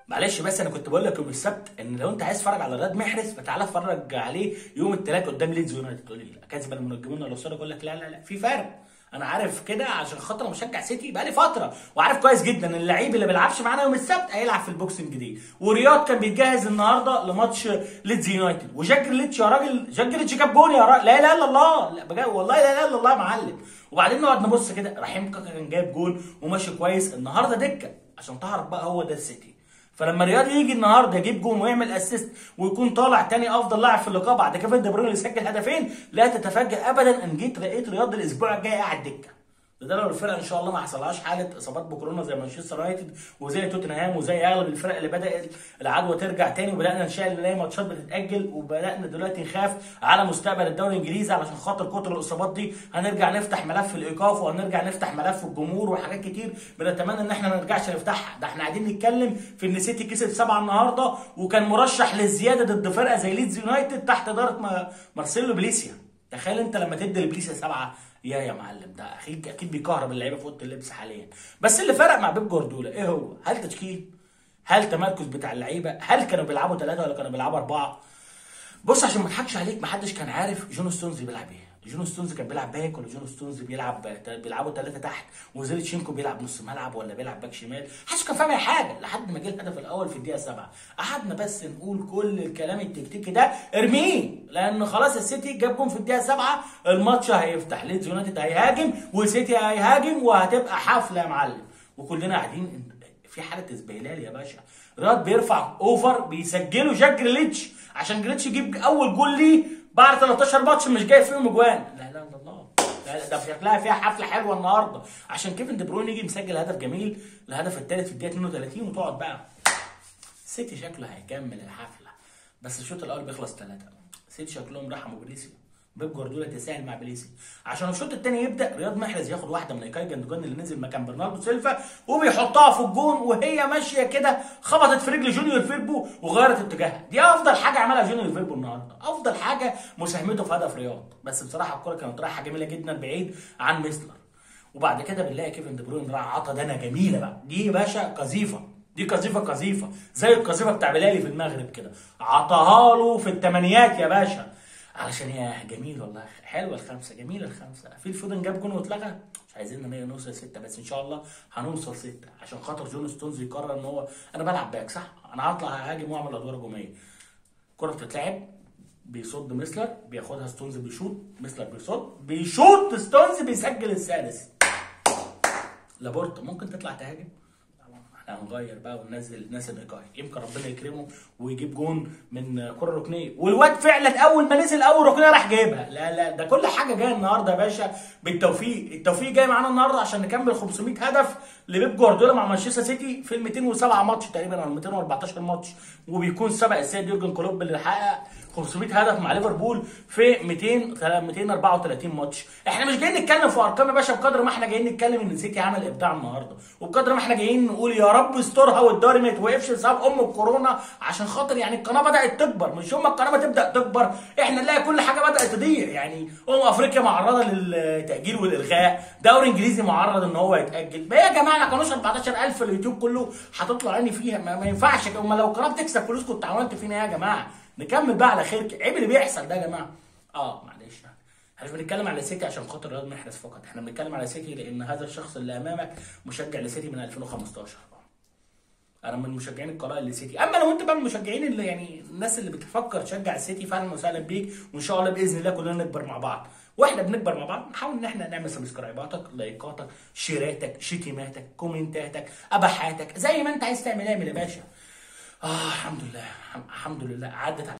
معلش بس انا كنت بقول لك يوم السبت ان لو انت عايز تتفرج على رياض محرز فتعالى اتفرج عليه يوم الثلاث قدام ليدز يونايتد تقول لي لا كذب المنجمون ولا صادق اقول لك لا لا لا في فرق انا عارف كده عشان خاطر انا مشجع سيتي بقالي فتره وعارف كويس جدا ان اللعيب اللي بيلعبش معانا يوم السبت هيلعب في البوكسنج دي ورياض كان بيتجهز النهارده لماتش ليدز يونايتد وجاك جريتش يا راجل جاك جريتش جاب جون يا راجل لا اله الا الله لا بجد والله لا اله الا الله يا معلم وبعدين نقعد نبص كده رحيم كاكا كان جايب جون وماشي كويس النهارده دكه عشان تعرف بقى هو ده السيتي فلما رياض يجي النهارده يجيب جون ويعمل اسيست ويكون طالع تاني افضل لاعب في اللقاء بعد كيفن دي بروين اللي سجل هدفين لا تتفاجئ ابدا ان جيت لقيت رياض الاسبوع الجاي قاعد دكه ده لو الفرقه ان شاء الله ما حصلهاش حاله اصابات بكورونا زي مانشستر يونايتد وزي توتنهام وزي اغلب الفرق اللي بدات العدوى ترجع تاني وبدانا نشاهد نلاقي ماتشات بتتاجل وبدانا دلوقتي نخاف على مستقبل الدوري الانجليزي علشان خاطر كتر الاصابات دي هنرجع نفتح ملف الايقاف وهنرجع نفتح ملف الجمهور وحاجات كتير بنتمنى ان احنا ما نرجعش نفتحها ده احنا قاعدين نتكلم في ان سيتي كسب سبعه النهارده وكان مرشح للزياده ضد فرقه زي ليدز يونايتد تحت اداره مارسيلو بليسيا تخيل انت لما تدي لبليسيا سبعه يا يا معلم ده اكيد اكيد بيكهرب اللعيبه في اوضه اللبس حاليا بس اللي فرق مع بيب جوارديولا ايه هو هل تشكيل هل تمركز بتاع اللعيبه هل كانوا بيلعبوا ثلاثه ولا كانوا بيلعبوا اربعه بص عشان ما اضحكش عليك ما حدش كان عارف جون ستونز بيلعب ايه جون ستونز كان بيلعب باك ولا جون ستونز بيلعب بيلعبوا ثلاثه تحت وزيلتشينكو بيلعب نص ملعب ولا بيلعب باك شمال محدش كان فاهم اي حاجه لحد ما جه الهدف الاول في الدقيقه 7 قعدنا بس نقول كل الكلام التكتيكي ده ارميه لان خلاص السيتي جاب جون في الدقيقه 7 الماتش هيفتح ليدز يونايتد هيهاجم والسيتي هيهاجم وهتبقى حفله يا معلم وكلنا قاعدين في حاله اسبهلال يا باشا رياض بيرفع اوفر بيسجله جاك جريليتش عشان جريليتش يجيب اول جول ليه بعد 13 ماتش مش جاي فيهم اجوان لا لا لا الله لا ده شكلها فيها حفله حلوه النهارده عشان كيفن دي بروين يجي مسجل هدف جميل الهدف الثالث في الدقيقه 32 وتقعد بقى سيتي شكله هيكمل الحفله بس الشوط الاول بيخلص ثلاثه سيتي شكلهم رحموا بليسي بيب جوارديولا تساهل مع بليسي عشان الشوط الثاني يبدا رياض محرز ياخد واحده من ايكاي جندوجان اللي نزل مكان برناردو سيلفا وبيحطها في الجون وهي ماشيه كده خبطت في رجل جونيور فيربو وغيرت اتجاهها دي افضل حاجه عملها جونيور فيربو النهارده افضل حاجه مساهمته في هدف رياض بس بصراحه الكره كانت رايحه جميله جدا بعيد عن ميسلر وبعد كده بنلاقي كيفن دي بروين راح عطى دنا جميله بقى دي يا باشا قذيفه دي قذيفه قذيفه زي القذيفه بتاع بلالي في المغرب كده عطاها له في الثمانيات يا باشا علشان هي جميل والله حلوه الخمسه جميله الخمسه في الفودن جاب جون واتلغى مش عايزين نوصل سته بس ان شاء الله هنوصل سته عشان خاطر جون ستونز يقرر ان هو انا بلعب باك صح انا هطلع هاجم واعمل ادوار هجوميه كره بتتلعب بيصد ميسلر بياخدها ستونز بيشوط ميسلر بيصد بيشوط ستونز بيسجل السادس لابورتا ممكن تطلع تهاجم احنا هنغير بقى وننزل ناس الايقاعي يمكن ربنا يكرمه ويجيب جون من كره ركنيه والواد فعلا اول ما نزل اول ركنيه راح جايبها لا لا ده كل حاجه جايه النهارده يا باشا بالتوفيق التوفيق جاي معانا النهارده عشان نكمل 500 هدف لبيب جوارديولا مع مانشستر سيتي في ال 207 ماتش تقريبا او 214 ماتش وبيكون سبق السيد يورجن كلوب اللي حقق 500 هدف مع ليفربول في 200 234 ماتش احنا مش جايين نتكلم في ارقام يا باشا بقدر ما احنا جايين نتكلم ان سيتي عمل ابداع النهارده وبقدر ما احنا جايين نقول يا رب استرها والدوري ما يتوقفش بسبب ام الكورونا عشان خاطر يعني القناه بدات تكبر مش هم القناه تبدا تكبر احنا نلاقي كل حاجه بدات تضيع يعني امم افريقيا معرضه للتاجيل والالغاء دوري انجليزي معرض ان هو يتاجل ما يا جماعه ما كانوش 14000 اليوتيوب كله هتطلع عيني فيها ما, ما ينفعش امال لو القناه بتكسب فلوس كنت عملت فينا يا جماعه نكمل بقى على خير عيب اللي بيحصل ده يا جماعه اه معلش احنا مش بنتكلم على سيتي عشان خاطر رياض محرز فقط احنا بنتكلم على سيتي لان هذا الشخص اللي امامك مشجع لسيتي من 2015 انا من مشجعين القراء للسيتي اما لو انت بقى من المشجعين اللي يعني الناس اللي بتفكر تشجع السيتي فاهلا وسهلا بيك وان شاء الله باذن الله كلنا نكبر مع بعض واحنا بنكبر مع بعض نحاول ان احنا نعمل سبسكرايباتك لايكاتك شيراتك شتيماتك كومنتاتك ابحاتك زي ما انت عايز تعمل اعمل يا باشا اه الحمد لله الحمد لله عدت